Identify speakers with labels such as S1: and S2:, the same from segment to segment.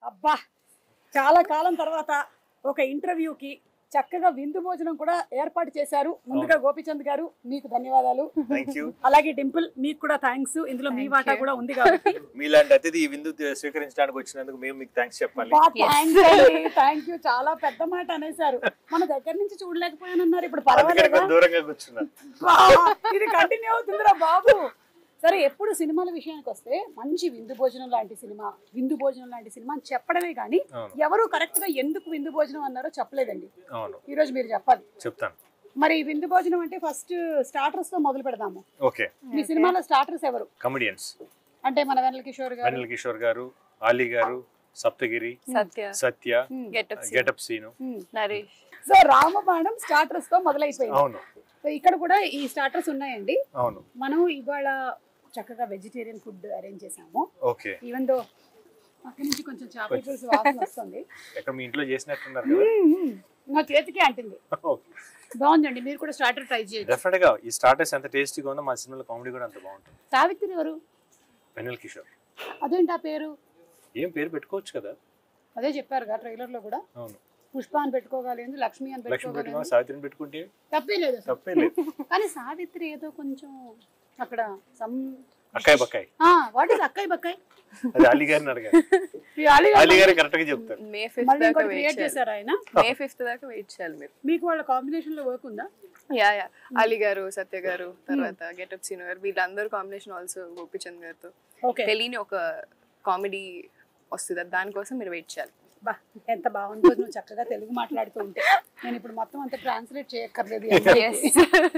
S1: అబ్బా చాలా కాలం తర్వాత ఒక ఇంటర్వ్యూకి చక్కగా విందు భోజనం కూడా ఏర్పాటు చేశారు ముందుగా గోపిచంద్ గారు మీకు ధన్యవాదాలు
S2: థ్యాంక్ యూ
S1: అలాగే డింపుల్ మీకు కూడా థ్యాంక్స్ ఇందులో మీ
S3: Thank
S1: వాటా
S3: you.
S1: కూడా ఉంది కాబట్టి
S2: మీలాంటి అతిథి ఈ విందు స్వీకరించడానికి వచ్చినందుకు మేము మీకు థ్యాంక్స్ చెప్పాలి
S1: థ్యాంక్ యూ చాలా పెద్ద మాట అనేసారు మన దగ్గర నుంచి చూడలేకపోయానన్నారు ఇప్పుడు
S2: అందుకని
S1: పర్వాలేదా
S2: కొంచెం దూరంగా కూర్చున్నారు
S1: వా, ఇది కంటిన్యూ అవుతుందిరా బాబు సరే ఎప్పుడు సినిమాల విషయానికి వస్తే మంచి విందు భోజనం లాంటి సినిమా విందు భోజనం లాంటి సినిమా అని చెప్పడమే కానీ
S2: అవును
S1: ఎవరు కరెక్ట్ గా ఎందుకు విందు భోజనం అన్నారో చెప్పలేదండి
S2: అవును
S1: ఈ రోజు మీరు చెప్పాలి
S2: చెప్తాను
S1: మరి విందు భోజనం అంటే ఫస్ట్ స్టార్టర్స్ తో మొదలు పెడదాము
S2: ఓకే
S1: మీ సినిమాలో స్టార్టర్స్ ఎవరు
S2: కమెడియన్స్
S1: అంటే మన వెనల కిషోర్ గారు
S2: అనిల్ కిషోర్ గారు ఆలీ గారు Saptagiri
S3: Satya
S2: Satya
S3: getup
S2: getup Seenu
S3: Naresh
S1: so Ramabanam starters తో మొదలైపోయింది
S2: అవును
S1: సో ఇక్కడ కూడా ఈ స్టార్టర్స్ ఉన్నాయండి
S2: అవును
S1: మనం ఇవాళ చక్కగా వెజిటేరియన్ ఫుడ్ అరేంజ్ చేసాము
S2: ఓకే
S1: ఈవెన్ దో పక్క నుంచి కొంచెం చేపల పులుసు వాసన వస్తుంది
S2: ఎక్కడ మీ ఇంట్లో చేసినట్టున్నారు కదా
S1: నా చేతికి అంటుంది బాగుందండి మీరు కూడా స్టార్టర్ ట్రై చేయండి
S2: డెఫినెట్ గా ఈ స్టార్టర్స్ ఎంత టేస్టీగా ఉందో మా సినిమాలో కామెడీ కూడా అంత బాగుంటుంది
S1: సావిత్రి ఎవరు
S2: వెన్నెల కిషోర్
S1: అదేంటి ఆ పేరు
S2: ఏం పేరు పెట్టుకోవచ్చు కదా
S1: అదే చెప్పారుగా ట్రైలర్ లో కూడా
S2: అవును
S1: పుష్ప అని పెట్టుకోగలేదు లక్ష్మి అని
S2: లక్ష్మి పెట్టుకున్నా
S1: పెట్టుకోగలేదు
S2: సావిత్రిని పెట్టుకుంటే
S1: తప్పే లేదు అసలు.
S2: తప్పే లేదు
S1: కానీ సావిత్రి ఏదో కొంచెం అక్కడ సమ్
S2: అక్కాయ్ బక్కాయ్
S1: వాట్ ఇస్ అక్కాయ్ బక్కాయ్
S2: అది అలీ గారిని అడిగారు
S1: ఈ అలీ గారు
S2: అలీ గారు కరెక్ట్ గా చెప్తారు
S3: మే ఫిఫ్త్
S1: మళ్ళీ
S3: దాకా
S1: ఇంకోటి
S3: వెయిట్
S1: క్రియేట్
S3: చేయాలి
S1: చేశారు ఆయన
S3: మే ఫిఫ్త్ దాకా వెయిట్ చేయాలి మీరు
S1: మీకు వాళ్ళ కాంబినేషన్ లో వర్క్ ఉందా
S3: యా యా అలీ గారు సత్య గారు తర్వాత గెటప్ సీను గారు వీళ్ళందరూ కాంబినేషన్ ఆల్సో గోపిచంద్ గారితో
S1: ఓకే
S3: తెలియని ఒక కామెడీ వస్తుంది అది దానికోసం మీరు వెయిట్ చేయాలి
S1: బా ఎంత బాగుందో నువ్వు చక్కగా తెలుగు మాట్లాడుతూ ఉంటే నేను ఇప్పుడు మొత్తం అంతా ట్రాన్స్లేట్ చేయక్కర్లేదు ఈ అందరికీ.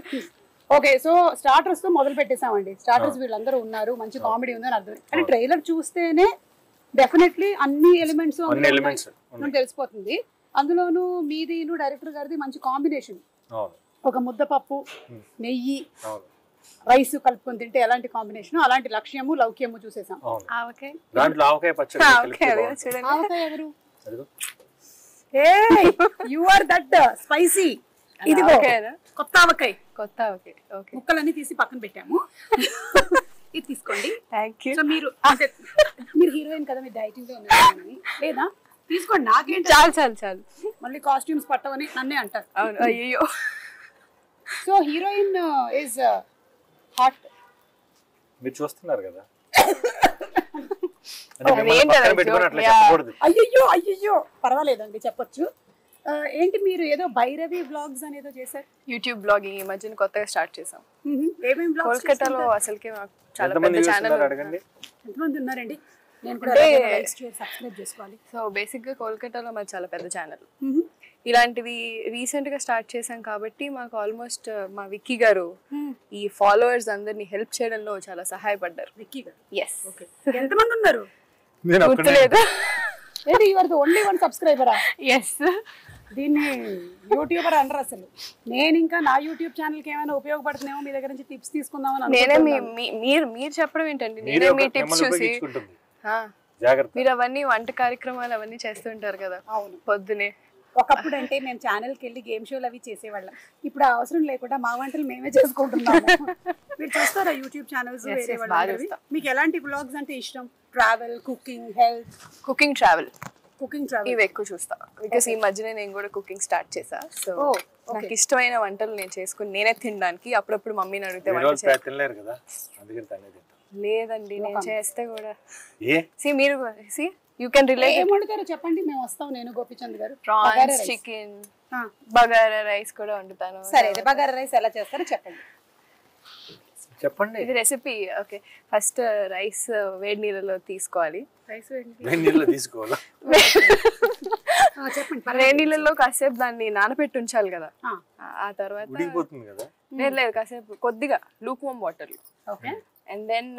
S1: ఓకే సో స్టార్టర్స్ తో మొదలు పెట్టేసామండి స్టార్టర్స్ వీళ్ళందరూ ఉన్నారు మంచి కామెడీ ఉందని అర్థం కానీ ట్రైలర్ చూస్తేనే డెఫినెట్లీ అన్ని ఎలిమెంట్స్
S2: అన్ని ఎలిమెంట్స్ ఉన్నాయి
S1: తెలిసిపోతుంది అందులోనూ మీది డైరెక్టర్ గారిది మంచి కాంబినేషన్
S2: అవును
S1: ఒక ముద్దపప్పు నెయ్యి
S2: అవును
S1: రైస్ కలుపుకొని తింటే ఎలాంటి కాంబినేషన్ అలాంటి లక్ష్యము లౌక్యము చూసేసాం
S2: అవును
S3: ఓకే
S2: దాంట్లో ఆవకాయ పచ్చడి కలిపితే
S3: ఓకే
S2: బాగుంటుంది.
S3: చూడండి
S1: ఆవకాయ ఎవరు
S2: అదిగో.
S1: ఏ యు ఆర్ దట్ స్పైసీ ఇదిగో
S3: ఆవకాయనా?
S1: కొత్త ఆవకాయ
S3: కొత్త ఓకే ఓకే
S1: ముక్కలన్నీ తీసి పక్కన పెట్టాము ఇది తీసుకోండి
S3: థ్యాంక్ యూ
S1: సో మీరు అంటే మీరు హీరోయిన్ కదా మీరు డైటింగ్ లో ఉన్నారు లేదా తీసుకోండి నాకేంటి
S3: చాలు చాలు చాలు
S1: మళ్ళీ కాస్ట్యూమ్స్ పట్టవని నన్నే అంటారు
S3: అవును అయ్యో
S1: సో హీరోయిన్ ఇస్ హాట్
S2: మీరు చూస్తున్నారు కదా
S3: అది
S2: అంటే మిమ్మల్ని
S3: ఏంటి
S2: పక్కన
S3: అది
S2: పెట్టుకొని
S3: joke?
S2: అట్లా
S3: Yeah.
S2: చెప్పకూడదు
S1: అయ్యయ్యో అయ్యయ్యో పర్వాలేదండి చెప్పొచ్చు ఆ, ఏంటి మీరు ఏదో భైరవి బ్లాగ్స్ అనేదో చేశారు
S3: యూట్యూబ్ బ్లాగింగ్ ఈ మధ్యన కొత్తగా స్టార్ట్ చేసాం
S1: ఏమేమి బ్లాగ్స్
S3: కోల్కతాలో అసలుకి మాకు చాలా
S2: ఎంతమంది
S3: పెద్ద
S2: viewers
S3: ఛానల్
S2: ఉన్నారు అడగండి
S1: ఎంతమంది ఉన్నారండి నేను కూడా
S3: అంటే-
S1: లైక్ షేర్ సబ్స్క్రైబ్ చేసుకోవాలి
S3: సో బేసిక్గా కోల్కతాలో మాది చాలా పెద్ద ఛానల్ ఇలాంటివి రీసెంట్ గా స్టార్ట్ చేశాం కాబట్టి మాకు ఆల్మోస్ట్ మా విక్కీ గారు ఈ ఫాలోవర్స్ అందరిని హెల్ప్ చేయడంలో చాలా సహాయపడ్డారు
S1: విక్కీ గారు
S3: ఎస్
S1: ఓకే ఎంతమంది ఉన్నారు
S2: నేను ఒక్కనే.
S3: గుర్తులేదు
S1: ఏంటి యువర్ ఓన్లీ వన్ సబ్స్క్రైబరా
S3: ఎస్
S1: దీన్ని యూట్యూబర్ అనరు అసలు నేను ఇంకా నా యూట్యూబ్ ఛానల్ కి ఏమైనా ఉపయోగపడుతుందేమో మీ దగ్గర నుంచి టిప్స్ తీసుకుందామని
S3: నేనే మీ
S1: అనుకుంటున్నాను.
S3: మీ- మీరు మీరు చెప్పడం ఏంటండి
S2: మీరే
S3: నేనే
S2: ఒక-
S3: మీ టిప్స్
S2: మిమ్మల్ని
S3: చూసి
S2: ఉపయోగించుకుంటుంది
S3: ఆ,
S2: జాగ్రత్త
S3: మీరు అవన్నీ వంట కార్యక్రమాలు అవన్నీ చేస్తుంటారు కదా
S1: అవును
S3: పొద్దునే
S1: ఒకప్పుడు అంటే మేము ఛానల్కి వెళ్ళి గేమ్ షోలు అవి చేసేవాళ్ళం ఇప్పుడు ఆ అవసరం లేకుండా మా వంటలు మేమే చేసుకుంటున్నాము మీరు చూస్తారా యూట్యూబ్ ఛానల్స్
S3: Yes,
S1: వేరే
S3: yes,
S1: వాళ్ళవి?
S3: బాగా చూస్తా.
S1: మీకు ఎలాంటి బ్లాగ్స్ అంటే ఇష్టం travel cooking health
S3: cooking travel
S1: cooking travel
S3: ఇవి ఎక్కువ చూస్తా బికాస్ ఈ మధ్యనే నేను కూడా కుకింగ్ స్టార్ట్ చేసా సో
S1: Oh,
S3: నాకు ఇష్టమైన వంటలు నేను చేసుకుని నేనే తినడానికి అప్పుడప్పుడు మమ్మీని అడిగితే
S2: ఈ
S3: వంట
S2: రోజు
S3: చేస్తా.
S2: తినలేరు కదా అందుకని తనే తింటాం
S3: లేదండి నేను చేస్తే కూడా
S2: ఏ
S3: సి మీరు సి యూ కెన్ రిలేట్
S1: ఏం వండుతారో చెప్పండి మేము వస్తాం నేను గోపిచంద్ గారు
S3: ప్రాన్స్
S1: బగారా rice.
S3: చికెన్
S1: ఆ,
S3: బగారా రైస్ కూడా వండుతాను
S1: సరే ఇది బగారా రైస్ ఎలా చేస్తారో చెప్పండి
S2: చెప్పండి
S3: ఇది రెసిపీ ఓకే ఫస్ట్ రైస్ వేడి నీళ్ళలో తీసుకోవాలి
S1: రైస్
S2: నేను నీళ్ళు తీసుకోవాలా
S1: చెప్పండి
S3: వేడి నీళ్ళలో కాసేపు దాన్ని నానబెట్టి ఉంచాలి కదా
S1: ఆ,
S3: ఆ- ఆ తర్వాత
S2: ఉడికిపోతుంది కదా
S3: లేదు లేదు కాసేపు కొద్దిగా lukewarm water
S1: okay
S3: and then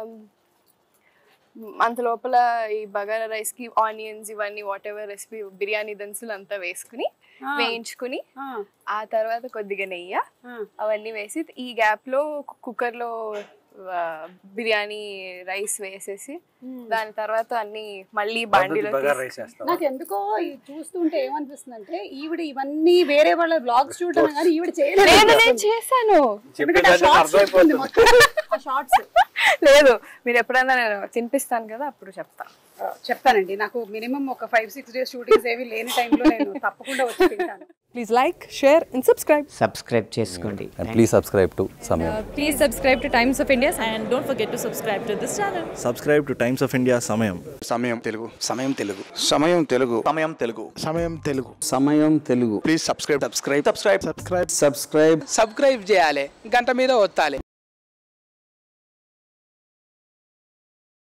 S3: అంత లోపల ఈ బగారా రైస్ కి ఆనియన్స్ ఇవన్నీ వాట్ ఎవర్ రెసిపీ బిర్యానీ దినుసులు అంతా వేసుకుని వేయించుకుని
S1: ఆ,
S3: ఆ తర్వాత కొద్దిగా నెయ్యి
S1: ఆ,
S3: అవన్నీ వేసి ఈ గ్యాప్ లో కుక్కర్ లో బిర్యానీ రైస్ వేసేసి దాని తర్వాత అన్ని మళ్ళీ బాండీలో
S2: బగారా
S3: తీసి-
S2: రైస్ చేస్తాం
S1: నాకు ఎందుకో ఇది చూస్తుంటే ఏమనిపిస్తుంది అంటే ఈవిడ ఇవన్నీ వేరే వాళ్ళ బ్లాగ్స్ చూడటం కానీ ఈవిడ చేయలేదు
S3: లేదు నేను చేశాను
S1: ఎందుకంటే ఆ
S2: చెప్పేదాన్ని
S1: షార్ట్స్ చెప్తుంది
S2: అర్థమైపోతుంది
S1: మొత్తం. ఆ షార్ట్స్
S3: లేదు మీరు ఎప్పుడైనా నేను తినిపిస్తాను కదా అప్పుడు చెప్తా
S1: చెప్తానండి నాకు మినిమం ఒక ఫైవ్ సిక్స్ డేస్ షూటింగ్స్ ఏవి లేని టైంలో నేను తప్పకుండా వచ్చి తింటాను
S4: Please like, share, and subscribe.
S5: Subscribe చేసుకోండి
S6: and please subscribe to Samyam.
S4: Please subscribe to Times of India and don't forget to subscribe to this channel.
S7: Subscribe to Times of India Samayam
S8: Samayam Telugu Samayam Telugu Samayam Telugu Samayam Telugu Samayam Telugu
S5: Samayam Telugu
S8: please subscribe subscribe subscribe subscribe
S5: subscribe
S9: subscribe చేయాలి గంట మీద ఒత్తాలి